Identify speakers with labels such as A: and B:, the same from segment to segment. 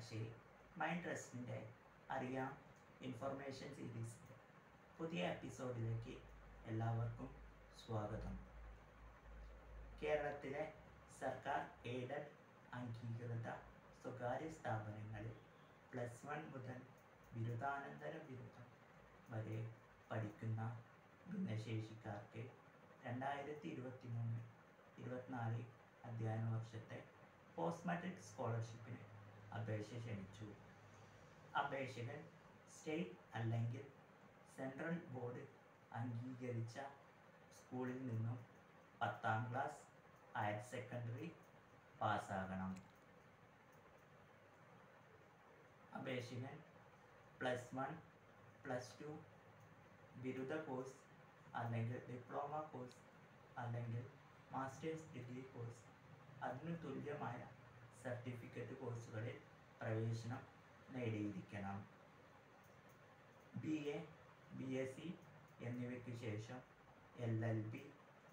A: Akshay mind ട്രസ്റ്റിൻ്റെ അറിയാം information സീരീസിൻ്റെ പുതിയ എപ്പിസോഡിലേക്ക് എല്ലാവർക്കും സ്വാഗതം കേരളത്തിലെ സർക്കാർ എയ്ഡഡ് അംഗീകൃത സ്വകാര്യ സ്ഥാപനങ്ങളിൽ പ്ലസ് വൺ മുതൽ ബിരുദാനന്തര ബിരുദം വരെ പഠിക്കുന്ന ഭിന്നശേഷിക്കാർക്ക് രണ്ടായിരത്തി ഇരുപത്തി മൂന്ന് ഇരുപത്തിനാല് അധ്യയന വർഷത്തെ പോസ്റ്റ് മാട്രിക് സ്കോളർഷിപ്പിന് അപേക്ഷ ക്ഷണിച്ചു അപേക്ഷകൻ സ്റ്റേറ്റ് അല്ലെങ്കിൽ സെൻട്രൽ ബോർഡ് അംഗീകരിച്ച സ്കൂളിൽ നിന്നും പത്താം ക്ലാസ് ഹയർ സെക്കൻഡറി പാസ്സാകണം അപേക്ഷകൻ പ്ലസ് വൺ പ്ലസ് ടു ബിരുദ കോഴ്സ് അല്ലെങ്കിൽ ഡിപ്ലോമ കോഴ്സ് അല്ലെങ്കിൽ മാസ്റ്റേഴ്സ് ഡിഗ്രി കോഴ്സ് അതിനു തുല്യമായ സർട്ടിഫിക്കറ്റ് കോഴ്സുകളിൽ പ്രവേശനം നേടിയിരിക്കണം B A B S C എന്നിവയ്ക്ക് ശേഷം L L B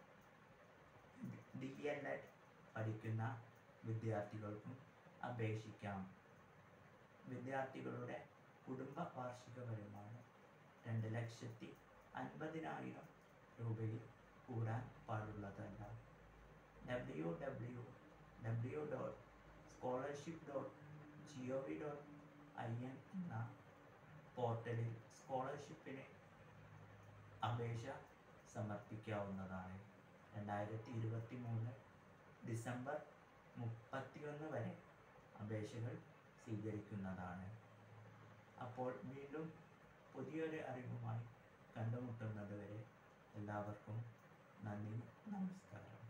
A: D L Ed പഠിക്കുന്ന വിദ്യാർത്ഥികൾക്കും അപേക്ഷിക്കാം വിദ്യാർത്ഥികളുടെ കുടുംബ വാർഷിക വരുമാനം രണ്ട് ലക്ഷത്തി അൻപതിനായിരം രൂപയിൽ കൂടാൻ പാടുള്ളതല്ല W W W dot scholarship dot G O V dot I N എന്ന പോർട്ടലിൽ സ്കോളർഷിപ്പിന് അപേക്ഷ സമർപ്പിക്കാവുന്നതാണ് രണ്ടായിരത്തി ഇരുപത്തി മൂന്ന് ഡിസംബർ മുപ്പത്തിയൊന്ന് വരെ അപേക്ഷകൾ സ്വീകരിക്കുന്നതാണ് അപ്പോൾ വീണ്ടും പുതിയൊരു അറിവുമായി കണ്ടുമുട്ടുന്നത് വരെ എല്ലാവർക്കും നന്ദി നമസ്കാരം